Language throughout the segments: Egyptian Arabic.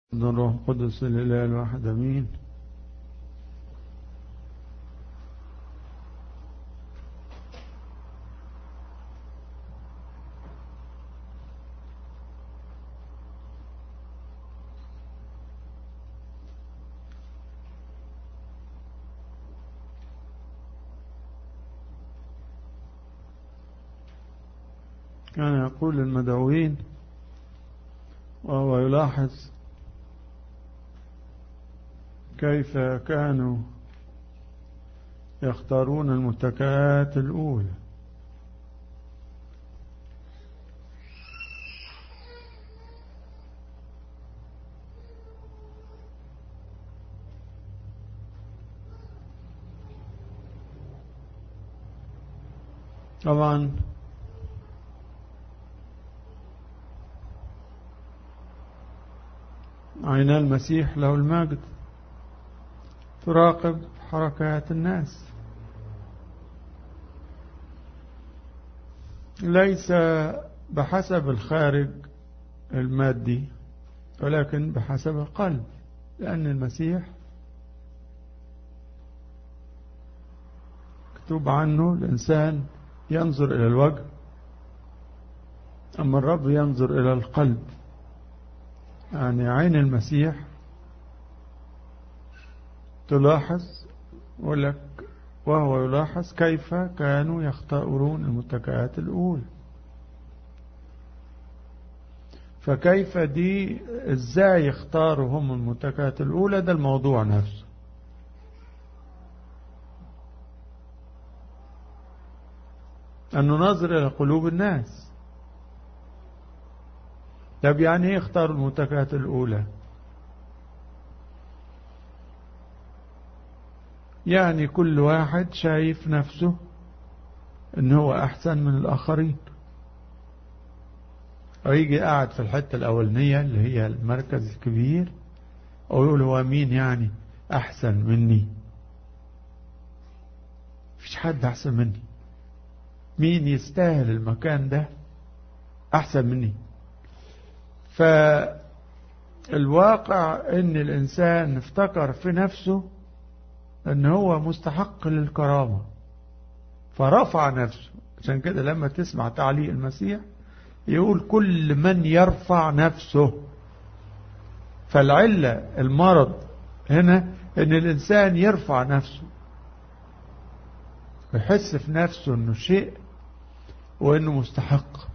الروح القدس الإله الواحد أمين كان يقول المدعوين وهو يلاحظ كيف كانوا يختارون المتكئات الأولى طبعا عينا المسيح له المجد تراقب حركات الناس ليس بحسب الخارج المادي ولكن بحسب القلب لأن المسيح مكتوب عنه الإنسان ينظر إلى الوجه أما الرب ينظر إلى القلب يعني عين المسيح تلاحظ ولك وهو يلاحظ كيف كانوا يختارون المتكئات الأولى فكيف دي ازاي يختاروا هم المتكئات الأولى ده الموضوع نفسه أن ننظر إلى قلوب الناس طب يعني ايه يختاروا المتكئات الأولى يعني كل واحد شايف نفسه ان هو احسن من الاخرين او يجي قاعد في الحتة الاولانية اللي هي المركز الكبير او يقول هو مين يعني احسن مني مفيش حد احسن مني مين يستاهل المكان ده احسن مني فالواقع ان الانسان افتكر في نفسه ان هو مستحق للكرامة فرفع نفسه عشان كده لما تسمع تعليق المسيح يقول كل من يرفع نفسه فالعلة المرض هنا ان الانسان يرفع نفسه ويحس في نفسه انه شيء وانه مستحق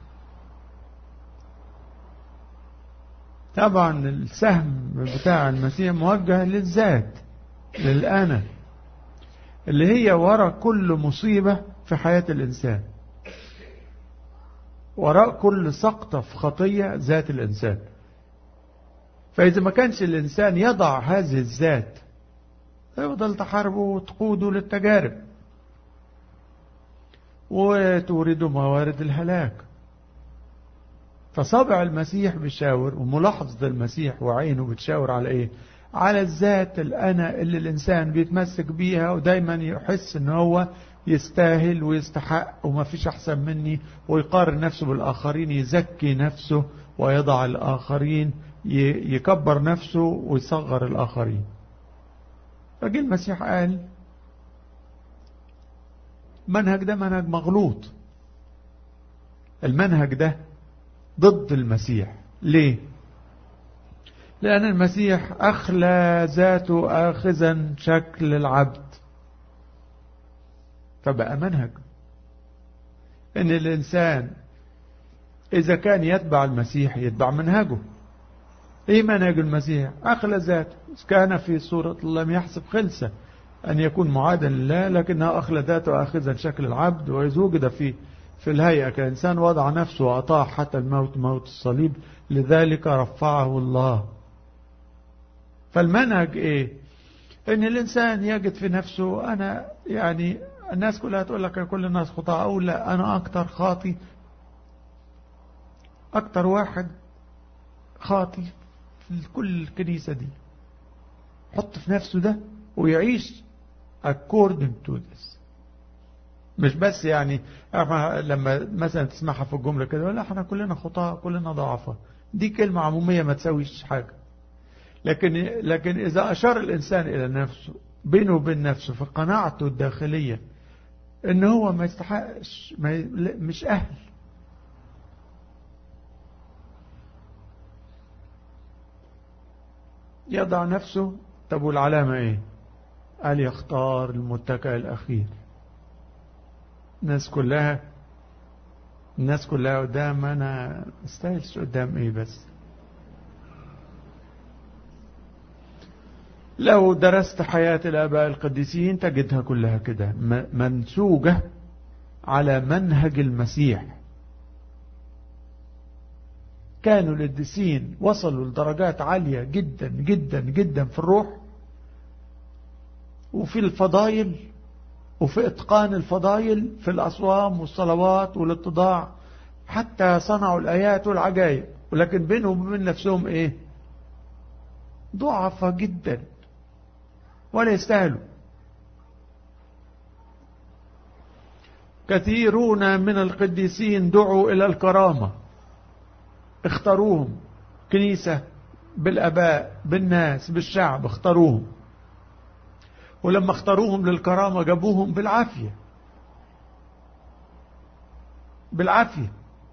طبعا السهم بتاع المسيح موجه للذات للأنا اللي هي وراء كل مصيبة في حياة الإنسان وراء كل سقطة في خطية ذات الإنسان فإذا ما كانش الإنسان يضع هذه الذات يفضل تحاربه وتقوده للتجارب وتورده موارد الهلاك فصابع المسيح بيشاور وملاحظة المسيح وعينه بتشاور على ايه على الذات الأنا اللي الإنسان بيتمسك بيها ودايما يحس ان هو يستاهل ويستحق وما فيش أحسن مني ويقارن نفسه بالآخرين يزكي نفسه ويضع الآخرين يكبر نفسه ويصغر الآخرين فجي المسيح قال المنهج ده منهج مغلوط المنهج ده ضد المسيح ليه لأن المسيح أخلى ذاته آخذا شكل العبد فبقى منهج إن الإنسان إذا كان يتبع المسيح يتبع منهجه إيه منهج المسيح أخلى ذاته كان في صورة لم يحسب خلسة أن يكون معادا لله لكنه أخلى ذاته آخذا شكل العبد وإذ وجد في في الهيئة كإنسان وضع نفسه وأطاع حتى الموت موت الصليب لذلك رفعه الله فالمنهج ايه ان الانسان يجد في نفسه انا يعني الناس كلها تقول لك كل الناس خطاء او لا انا اكتر خاطي اكتر واحد خاطي في كل الكنيسة دي حط في نفسه ده ويعيش according to this مش بس يعني لما مثلا تسمعها في الجملة كده لا احنا كلنا خطاء كلنا ضعفاء دي كلمة عمومية ما تسويش حاجة لكن لكن إذا أشار الإنسان إلى نفسه بينه وبين نفسه في قناعته الداخلية إن هو ما يستحقش ما ي... مش أهل يضع نفسه طب والعلامة إيه قال يختار المتكئ الأخير الناس كلها الناس كلها قدام أنا استاهلش قدام إيه بس لو درست حياة الآباء القديسين تجدها كلها كده منسوجة على منهج المسيح كانوا القديسين وصلوا لدرجات عالية جدا جدا جدا في الروح وفي الفضائل وفي إتقان الفضائل في الأصوام والصلوات والاتضاع حتى صنعوا الآيات والعجائب ولكن بينهم وبين نفسهم إيه ضعفة جدا ولا يستاهلوا كثيرون من القديسين دعوا إلى الكرامة اختاروهم كنيسة بالأباء بالناس بالشعب اختاروهم ولما اختاروهم للكرامة جابوهم بالعافية بالعافية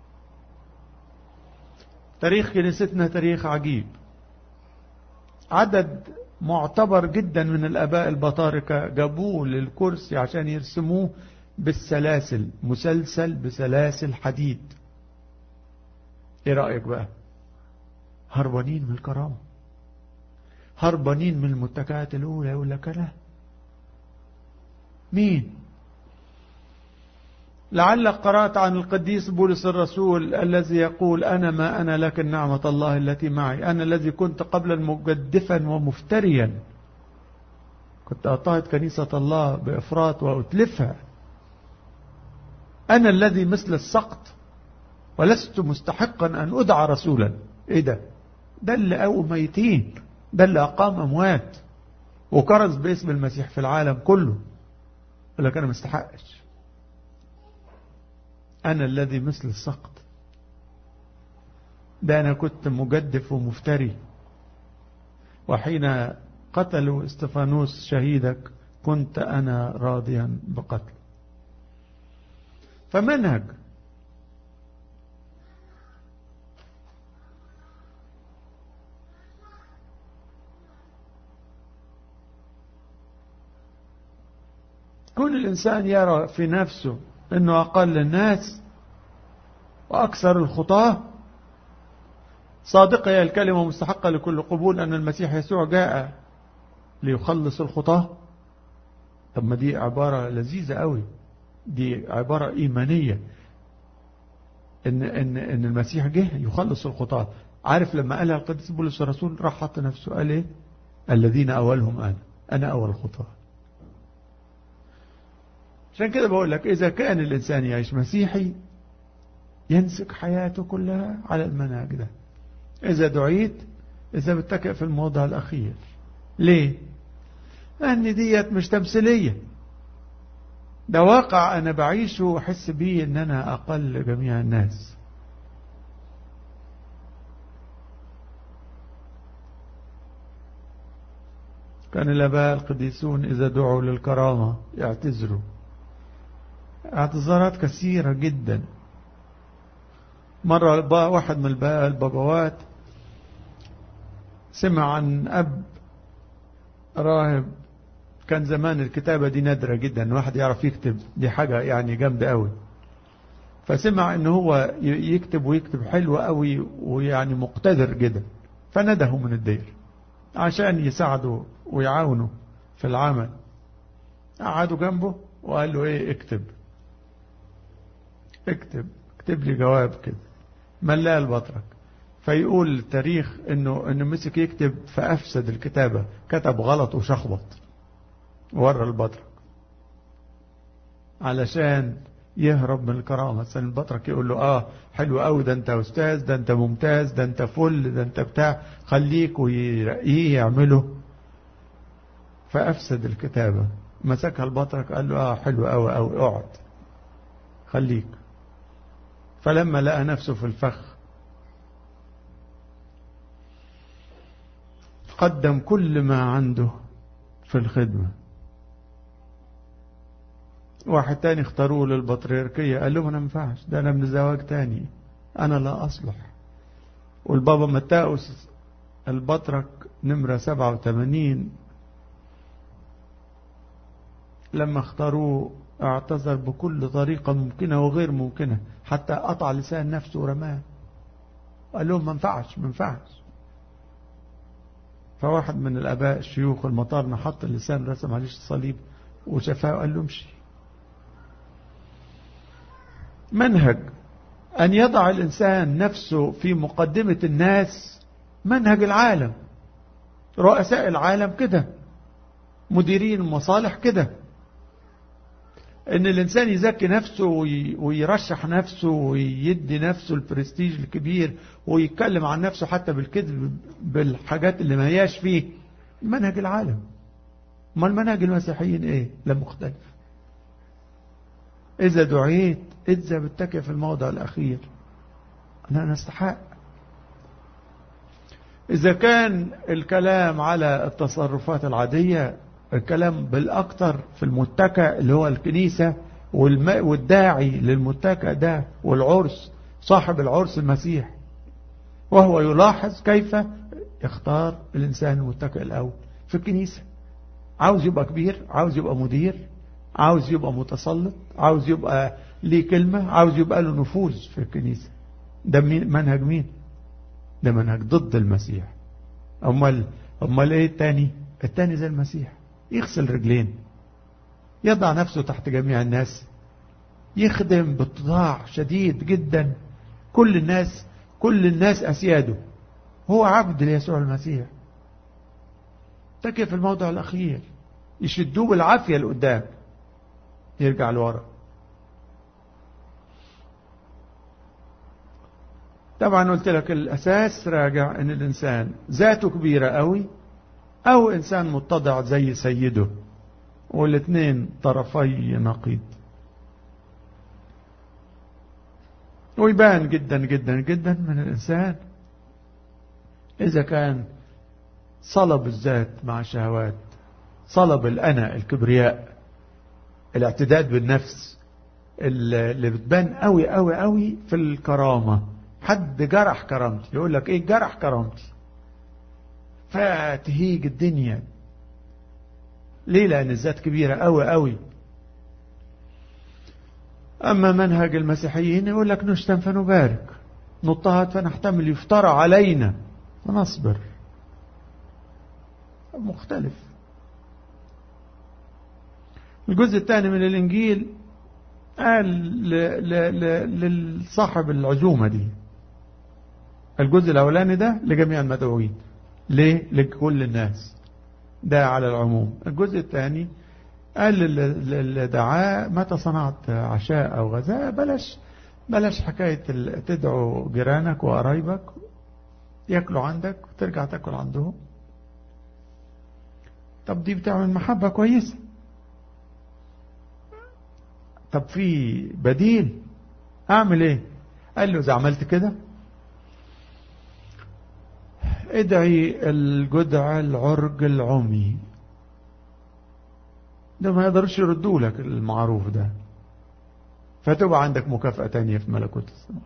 تاريخ كنيستنا تاريخ عجيب عدد معتبر جدا من الاباء البطاركة جابوه للكرسي عشان يرسموه بالسلاسل مسلسل بسلاسل حديد ايه رأيك بقى هربانين من الكرامة هربانين من المتكئات الاولى يقول لك لا مين لعلك قرأت عن القديس بولس الرسول الذي يقول أنا ما أنا لكن نعمة الله التي معي أنا الذي كنت قبلا مجدفا ومفتريا كنت أطاعت كنيسة الله بإفراط وأتلفها أنا الذي مثل السقط ولست مستحقا أن أدعى رسولا إيه ده ده اللي أو ميتين ده اللي أقام أموات وكرز باسم المسيح في العالم كله لك أنا مستحقش أنا الذي مثل السقط ده أنا كنت مجدف ومفتري وحين قتلوا استفانوس شهيدك كنت أنا راضيا بقتله فمنهج كل الإنسان يرى في نفسه أنه أقل الناس وأكثر الخطاة صادقة هي الكلمة مستحقة لكل قبول أن المسيح يسوع جاء ليخلص الخطاة طب ما دي عبارة لذيذة قوي دي عبارة إيمانية إن, إن, إن المسيح جه يخلص الخطاة عارف لما قالها القديس بولس الرسول راح حط نفسه قال إيه الذين أولهم أنا أنا أول الخطاة عشان كده بقول لك إذا كان الإنسان يعيش مسيحي ينسك حياته كلها على المنهج ده إذا دعيت إذا بتكئ في الموضع الأخير ليه؟ لأن ديت مش تمثيلية ده واقع أنا بعيشه وأحس بيه إن أنا أقل جميع الناس كان الآباء القديسون إذا دعوا للكرامة يعتذروا اعتذارات كثيرة جدا مرة واحد من البابوات سمع عن أب راهب كان زمان الكتابة دي نادرة جدا واحد يعرف يكتب دي حاجة يعني جامدة قوي فسمع ان هو يكتب ويكتب حلو قوي ويعني مقتدر جدا فنده من الدير عشان يساعده ويعاونه في العمل قعدوا جنبه وقال له ايه اكتب اكتب اكتب لي جواب كده ملاه البطرك فيقول التاريخ انه انه مسك يكتب فافسد الكتابة كتب غلط وشخبط ورا البطرك علشان يهرب من الكرامة عشان البطرك يقول له اه حلو قوي ده انت استاذ ده انت ممتاز ده انت فل ده انت بتاع خليك ويرقيه يعمله فافسد الكتابة مسكها البطرك قال له اه حلو قوي قوي اقعد خليك فلما لقى نفسه في الفخ قدم كل ما عنده في الخدمة واحد تاني اختاروه للبطريركية قال لهم انا ما ينفعش ده انا من زواج تاني انا لا اصلح والبابا متاوس البطرك نمرة 87 لما اختاروه اعتذر بكل طريقة ممكنة وغير ممكنة حتى قطع لسان نفسه ورماه قال لهم ما ينفعش ما ينفعش فواحد من الاباء الشيوخ المطارنة حط اللسان رسم عليه الصليب وشفاه وقال له امشي منهج أن يضع الإنسان نفسه في مقدمة الناس منهج العالم رؤساء العالم كده مديرين المصالح كده ان الانسان يزكي نفسه ويرشح نفسه ويدي نفسه البرستيج الكبير ويتكلم عن نفسه حتى بالكذب بالحاجات اللي ما هياش فيه منهج العالم ما المنهج المسيحيين ايه لا مختلف اذا دعيت اذا بتكي في الموضع الاخير انا نستحق اذا كان الكلام على التصرفات العادية الكلام بالأكثر في المتكى اللي هو الكنيسة والداعي للمتكى ده والعرس صاحب العرس المسيح وهو يلاحظ كيف يختار الإنسان المتكئ الأول في الكنيسة عاوز يبقى كبير عاوز يبقى مدير عاوز يبقى متسلط عاوز يبقى ليه كلمة عاوز يبقى له نفوذ في الكنيسة ده منهج مين ده منهج ضد المسيح أمال أمال إيه التاني التاني زي المسيح يغسل رجلين يضع نفسه تحت جميع الناس يخدم باتضاع شديد جدا كل الناس كل الناس أسياده هو عبد ليسوع المسيح تكي في الموضع الأخير يشدوه بالعافية لقدام يرجع لورا طبعا قلت لك الأساس راجع أن الإنسان ذاته كبيرة قوي أو إنسان متضع زي سيده والاثنين طرفي نقيض ويبان جدا جدا جدا من الإنسان إذا كان صلب الذات مع شهوات صلب الأنا الكبرياء الاعتداد بالنفس اللي بتبان قوي قوي قوي في الكرامة حد جرح كرامتي يقول لك ايه جرح كرامتي فتهيج الدنيا ليه لأن الذات كبيرة قوي قوي أما منهج المسيحيين يقول لك نشتم فنبارك نضطهد فنحتمل يفترى علينا ونصبر مختلف الجزء الثاني من الإنجيل قال لصاحب العزومة دي الجزء الأولاني ده لجميع المدعوين ليه لكل الناس ده على العموم الجزء الثاني قال للدعاء متى صنعت عشاء أو غذاء بلاش بلاش حكاية تدعو جيرانك وقرايبك ياكلوا عندك وترجع تاكل عندهم طب دي بتعمل محبة كويسة طب في بديل اعمل ايه قال له اذا عملت كده ادعي الجدع العرج العمي ده ما يقدرش يردوا لك المعروف ده فتبقى عندك مكافأة تانية في ملكوت السماء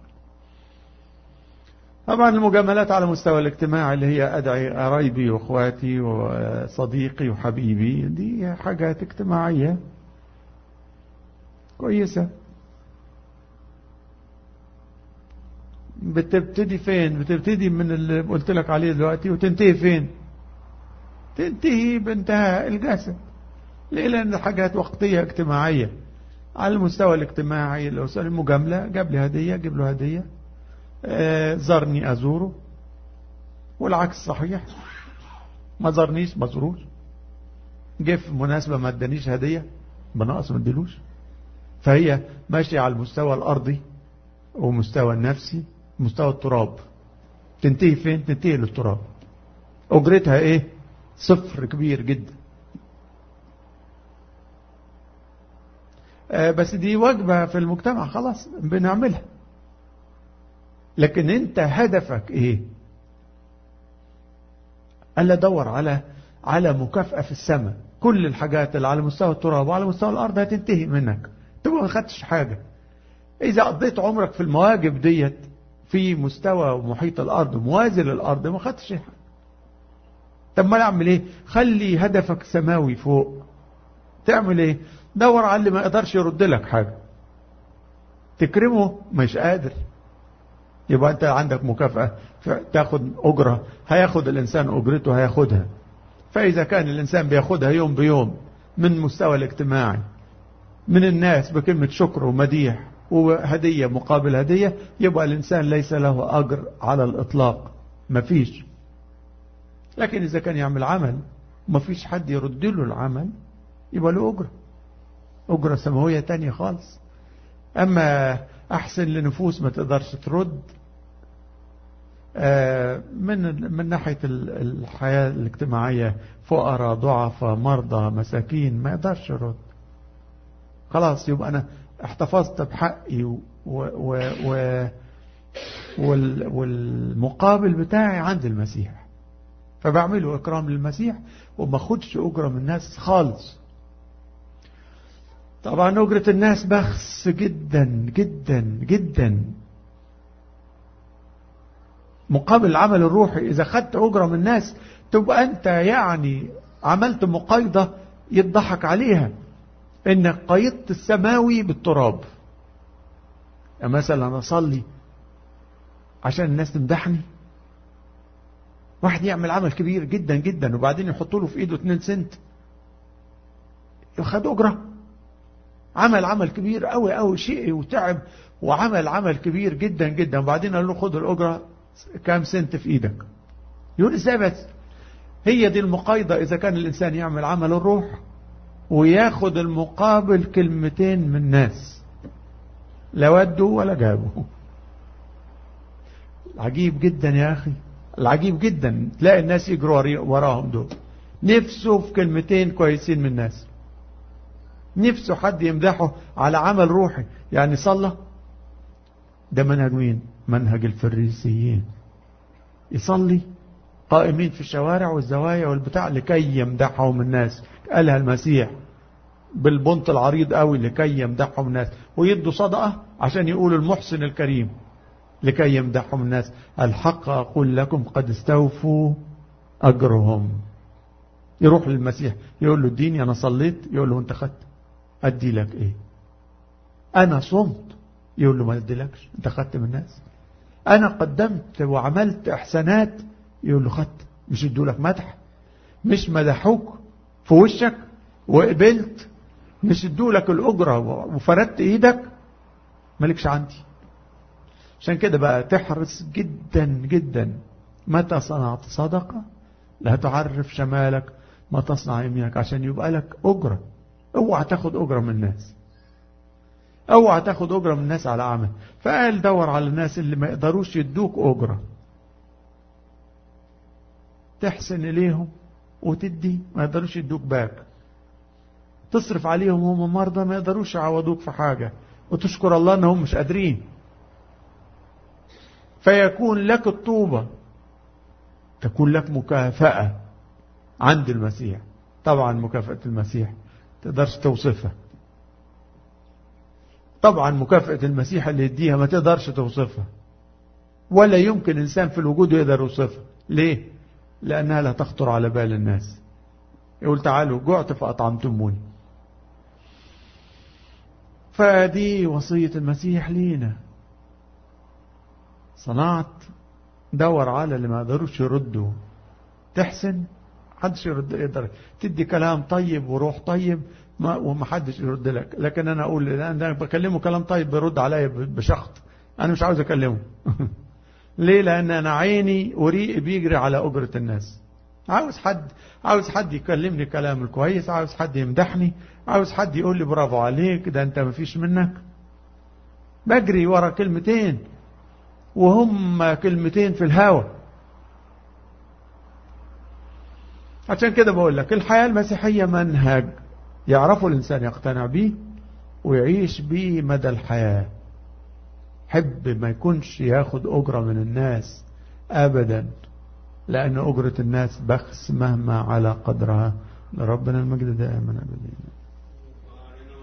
طبعا المجاملات على مستوى الاجتماعي اللي هي أدعي قرايبي وأخواتي وصديقي وحبيبي دي حاجات اجتماعية كويسة بتبتدي فين بتبتدي من اللي قلت لك عليه دلوقتي وتنتهي فين تنتهي بانتهاء الجسد ليه لأن حاجات وقتية اجتماعية على المستوى الاجتماعي لو سأل المجاملة جاب لي هدية جيب له هدية آه زرني أزوره والعكس صحيح ما زرنيش ما زروش جه في مناسبة ما ادانيش هدية بنقص ما اديلوش فهي ماشية على المستوى الأرضي ومستوى النفسي مستوى التراب تنتهي فين تنتهي للتراب أجرتها إيه صفر كبير جدا آه بس دي وجبة في المجتمع خلاص بنعملها لكن انت هدفك ايه قال له دور على على مكافأة في السماء كل الحاجات اللي على مستوى التراب وعلى مستوى الأرض هتنتهي منك تبقى ما خدتش حاجة إذا قضيت عمرك في المواجب ديت في مستوى محيط الأرض موازي للأرض ما خدتش حاجة طب ما اعمل ايه خلي هدفك سماوي فوق تعمل ايه دور على اللي ما يقدرش يرد لك حاجة تكرمه مش قادر يبقى انت عندك مكافأة تاخد أجرة هياخد الإنسان أجرته هياخدها فإذا كان الإنسان بياخدها يوم بيوم من مستوى الاجتماعي من الناس بكلمة شكر ومديح وهدية مقابل هدية يبقى الإنسان ليس له أجر على الإطلاق مفيش لكن إذا كان يعمل عمل مفيش حد يرد له العمل يبقى له أجرة أجرة سماوية تانية خالص أما أحسن لنفوس ما تقدرش ترد من من ناحية الحياة الاجتماعية فقراء ضعفاء مرضى مساكين ما يقدرش يرد خلاص يبقى أنا احتفظت بحقي و و و والمقابل بتاعي عند المسيح فبعمله إكرام للمسيح وما خدش أجرة من الناس خالص طبعا أجرة الناس بخس جدا جدا جدا مقابل العمل الروحي إذا خدت أجرة من الناس تبقى أنت يعني عملت مقايضة يضحك عليها إنك قيدت السماوي بالتراب مثلا أصلي عشان الناس تمدحني واحد يعمل عمل كبير جدا جدا وبعدين يحط له في ايده 2 سنت ياخد اجره عمل عمل كبير قوي قوي شيء وتعب وعمل عمل كبير جدا جدا وبعدين قال له خد الاجره كام سنت في ايدك يقول ازاي بس هي دي المقايضة اذا كان الانسان يعمل عمل الروح وياخد المقابل كلمتين من الناس لا ودوا ولا جابوا عجيب جدا يا اخي العجيب جدا تلاقي الناس يجروا وراهم دول نفسه في كلمتين كويسين من الناس نفسه حد يمدحه على عمل روحي يعني صلى ده منهج مين منهج الفريسيين يصلي قائمين في الشوارع والزوايا والبتاع لكي يمدحهم الناس قالها المسيح بالبنط العريض قوي لكي يمدحهم الناس ويدوا صدقة عشان يقولوا المحسن الكريم لكي يمدحهم الناس الحق أقول لكم قد استوفوا أجرهم يروح للمسيح يقول له اديني أنا صليت يقول له أنت خدت أدي لك إيه أنا صمت يقول له ما أديلكش أنت خدت من الناس أنا قدمت وعملت إحسانات يقول له خدت مش ادوا لك مدح مش مدحوك في وشك وقبلت مش ادوا لك الأجرة وفردت إيدك مالكش عندي عشان كده بقى تحرص جدا جدا متى صنعت صدقة لا تعرف شمالك ما تصنع يمينك عشان يبقى لك أجرة اوعى تاخد أجرة من الناس اوعى تاخد أجرة من الناس على عمل فقال دور على الناس اللي ما يقدروش يدوك أجرة تحسن إليهم وتدي ما يقدروش يدوك باك تصرف عليهم هم مرضى ما يقدروش يعوضوك في حاجة وتشكر الله انهم مش قادرين فيكون لك الطوبة تكون لك مكافأة عند المسيح طبعا مكافأة المسيح تقدرش توصفها طبعا مكافأة المسيح اللي يديها ما تقدرش توصفها ولا يمكن إنسان في الوجود يقدر يوصفها ليه؟ لأنها لا تخطر على بال الناس يقول تعالوا جعت فأطعمتموني فدي وصية المسيح لينا صنعت دور على اللي ما قدروش يردوا تحسن حدش يرد يقدر تدي كلام طيب وروح طيب ما وما حدش يرد لك لكن انا اقول انا بكلمه كلام طيب بيرد عليا بشخط انا مش عاوز اكلمه ليه لان انا عيني وريقي بيجري على اجرة الناس عاوز حد عاوز حد يكلمني كلام الكويس عاوز حد يمدحني عاوز حد يقول لي برافو عليك ده انت مفيش منك بجري ورا كلمتين وهم كلمتين في الهوا عشان كده بقول لك الحياة المسيحية منهج يعرفه الإنسان يقتنع به ويعيش به مدى الحياة حب ما يكونش ياخد أجرة من الناس أبدا لأن أجرة الناس بخس مهما على قدرها لربنا المجد دائما أبدا